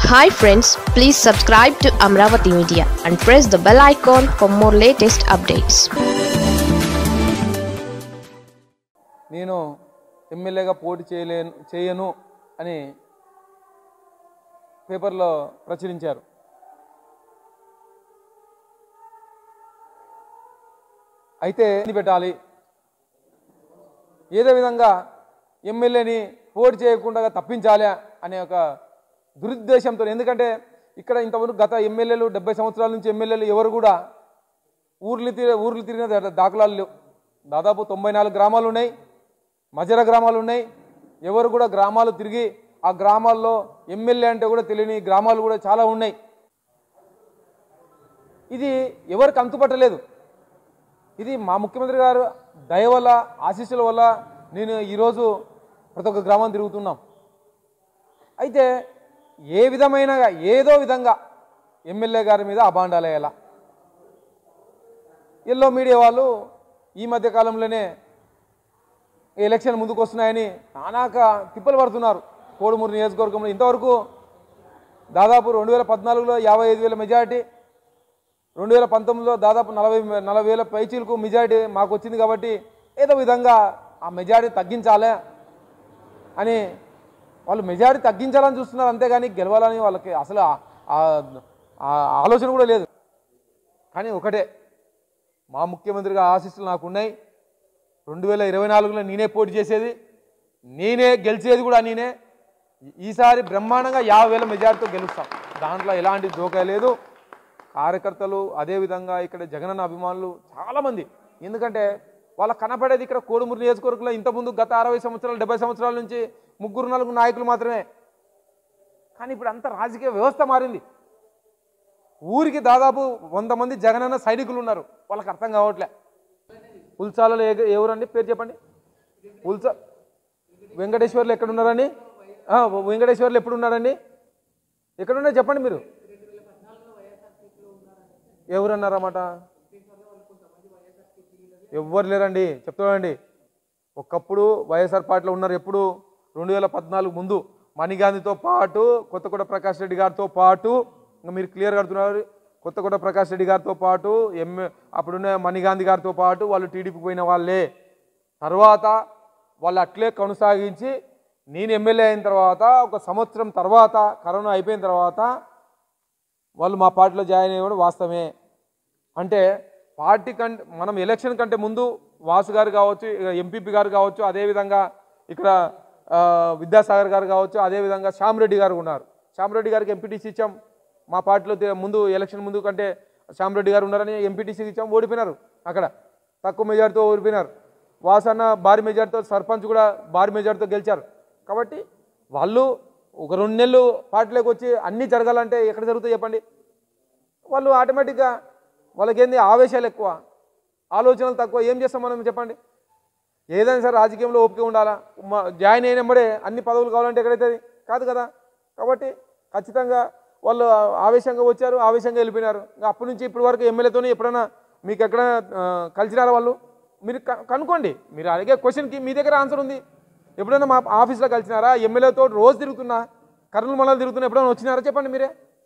hi friends please subscribe to Amaravati media and press the bell icon for more latest updates నేను ఎమ్మెల్యేగా పోటీ చేయలే చేయను అని పేపర్లో ప్రచురించారు అయితే ఇది పెట్టాలి ఏదో విధంగా ఎమ్మెల్యేని పోటీ చేయకుండా తప్పించాలి అనే ఒక దురుద్దేశంతో ఎందుకంటే ఇక్కడ ఇంతవరకు గత ఎమ్మెల్యేలు డెబ్బై సంవత్సరాల నుంచి ఎమ్మెల్యేలు ఎవరు కూడా ఊర్లు తిరిగి ఊర్లు తిరిగిన దా- దాఖలాలు లేవు దాదాపు తొంభై నాలుగు గ్రామాలు ఉన్నాయి మజర గ్రామాలు ఉన్నాయి ఎవరు కూడా గ్రామాలు తిరిగి ఆ గ్రామాల్లో ఎమ్మెల్యే అంటే కూడా తెలియని గ్రామాలు కూడా చాలా ఉన్నాయి ఇది ఎవరికి అంతుపట్టలేదు ఇది మా ముఖ్యమంత్రి గారు దయ వల్ల ఆశీస్సుల వల్ల నేను ఈరోజు ప్రతి ఒక్క గ్రామం తిరుగుతున్నాం అయితే ఏ విధమైన ఏదో విధంగా ఎమ్మెల్యే గారి మీద అబాండాలేయాల ఎల్లో మీడియా వాళ్ళు ఈ మధ్య కాలంలోనే ఎలక్షన్ ముందుకు వస్తున్నాయని నానాక తిప్పలు పడుతున్నారు కోడుమూరు నియోజకవర్గంలో ఇంతవరకు దాదాపు రెండు వేల పద్నాలుగులో యాభై ఐదు వేల మెజారిటీ రెండు వేల పంతొమ్మిదిలో దాదాపు నలభై నలభై వేల పైచీలకు మెజారిటీ మాకు వచ్చింది కాబట్టి ఏదో విధంగా ఆ మెజారిటీ తగ్గించాలి అని వాళ్ళు మెజారిటీ తగ్గించాలని చూస్తున్నారు అంతేగాని గెలవాలని వాళ్ళకి అసలు ఆ- ఆ- ఆ ఆలోచన కూడా లేదు కానీ ఒకటే మా ముఖ్యమంత్రిగా ఆశీస్సులు నాకు ఉన్నాయి రెండు వేల ఇరవై నాలుగులో నేనే పోటీ చేసేది నేనే గెలిచేది కూడా నేనే ఈ- ఈసారి బ్రహ్మాండంగా యాభై వేల మెజార్టీతో గెలుస్తాం దాంట్లో ఎలాంటి జోకా లేదు కార్యకర్తలు అదేవిధంగా ఇక్కడ జగనన్న అభిమానులు చాలామంది ఎందుకంటే వాళ్ళ కనపడేది ఇక్కడ కోడుమూరు నియోజకవర్గంలో ఇంతకుముందు గత అరవై సంవత్సరాలు డెబ్బై సంవత్సరాల నుంచి ముగ్గురు నలుగురు నాయకులు మాత్రమే కానీ ఇప్పుడు అంత రాజకీయ వ్యవస్థ మారింది ఊరికి దాదాపు వంద మంది జగనన్న సైనికులు ఉన్నారు వాళ్ళకి అర్థం కావట్లే ఉల్సాలలో ఏ ఎవరండి పేరు చెప్పండి ఉల్సా వెంకటేశ్వర్లు ఎక్కడ ఉన్నారండి ఆ, వెంకటేశ్వర్లు ఎప్పుడు ఉన్నారండి ఎక్కడున్నారు చెప్పండి మీరు ఎవరన్నారన్నమాట ఎవ్వరు లేరండి చెప్తామండి ఒకప్పుడు వైఎస్ఆర్ పార్టీలో ఉన్నారు ఎప్పుడు రెండు వేల పద్నాలుగు ముందు మణిగాంధీతో పాటు కొత్తకోట ప్రకాష్ రెడ్డి గారితో పాటు ఇంకా మీరు క్లియర్ కడుతున్నారు కొత్తకోట ప్రకాష్ రెడ్డి గారితో పాటు ఎంఏ అప్పుడున్న మణిగాంధీ గారితో పాటు వాళ్ళు టీడీపీకి పోయిన వాళ్ళే తర్వాత వాళ్ళు అట్లే కొనసాగించి నేను ఎమ్మెల్యే అయిన తర్వాత ఒక సంవత్సరం తర్వాత కరోనా అయిపోయిన తర్వాత వాళ్ళు మా పార్టీలో జాయిన్ అయ్యడం వాస్తవమే అంటే పార్టీ కంటే మనం ఎలక్షన్ కంటే ముందు వాసు గారు కావచ్చు ఎంపీపీ గారు కావచ్చు అదేవిధంగా ఇక్కడ ఆ, విద్యాసాగర్ గారు కావచ్చు అదేవిధంగా శ్యామరెడ్డి గారు ఉన్నారు శ్యామరెడ్డి గారికి ఎంపీటీసీ ఇచ్చాం మా పార్టీలో తే- ముందు ఎలక్షన్ ముందు కంటే శ్యామరెడ్డి గారు ఉన్నారని ఎంపీటీసీ ఇచ్చాం ఓడిపోయినారు అక్కడ తక్కువ మెజార్టీతో ఓడిపోయినారు వాసన్న భారీ మెజార్టీతో సర్పంచ్ కూడా భారీ మెజార్టీతో గెలిచారు కాబట్టి వాళ్ళు ఒక రెండు నెలలు పార్టీలోకి వచ్చి అన్నీ జరగాలంటే ఎక్కడ జరుగుతాయి చెప్పండి వాళ్ళు ఆటోమేటిక్గా వాళ్ళకేంది ఆవేశాలు ఎక్కువ ఆలోచనలు తక్కువ ఏం చేస్తాం మనం చెప్పండి ఏదైనా సరే రాజకీయంలో ఓపిక ఉండాలా మా- జాయిన్ అయినప్పుడే అన్ని పదవులు కావాలంటే ఎక్కడైతుంది కాదు కదా కాబట్టి ఖచ్చితంగా వాళ్ళు ఆవేశంగా వచ్చారు ఆవేశంగా వెళ్ళిపోయినారు ఇంకా అప్పటి నుంచి ఇప్పటి వరకు ఎమ్మెల్యేతోనే ఎప్పుడైనా మీకు ఎక్కడ కలిసినారా వాళ్ళు మీరు క- కనుక్కోండి మీరు అడిగే క్వశ్చన్కి మీ దగ్గర ఆన్సర్ ఉంది ఎప్పుడైనా మా ఆఫీస్లో కలిసినారా ఎమ్మెల్యేతో రోజు తిరుగుతున్నా కర్నూలు మండలం తిరుగుతున్నా ఎప్పుడైనా వచ్చినారా చెప్పండి మీరే